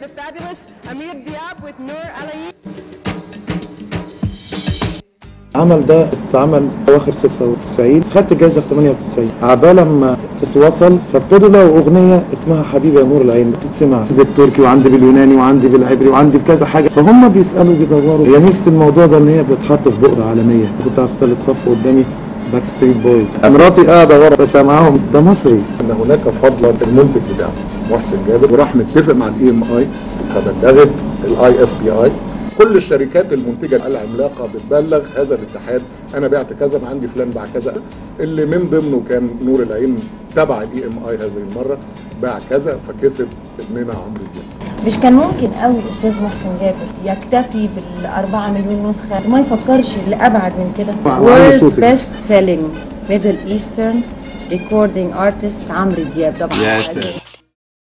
fabulous Amir Diab with Noor Alayi. العمل ده اتعمل اواخر 96 خدت جايزه في 98 عبال لما اتوصل فابتدوا لقوا اغنيه اسمها حبيبي يا نور العين بتتسمع بالتركي وعندي باليوناني وعندي بالعبري وعندي بكذا حاجه فهم بيسالوا بيدوروا هي ميزه الموضوع ده ان هي بتتحط في بؤره عالميه كنت على ثالث صف قدامي باك ستريت بويز مراتي قاعده ورا بس معاهم ده مصري ان هناك فضلا المنتج بتاعه محسن جابر وراح متفق مع الاي ام اي فبلغت الاي اف بي اي كل الشركات المنتجه العملاقه بتبلغ هذا الاتحاد انا بعت كذا انا عندي فلان باع كذا اللي من ضمنه كان نور العين تبع الاي ام اي هذه المره باع كذا فكسب ابننا عمرو دياب مش كان ممكن قوي الاستاذ محسن جابر يكتفي بالأربعة مليون نسخه ما يفكرش لابعد من كده وعلى World's صوتك. best selling Middle Eastern recording artist عمرو دياب طبعا يا سلام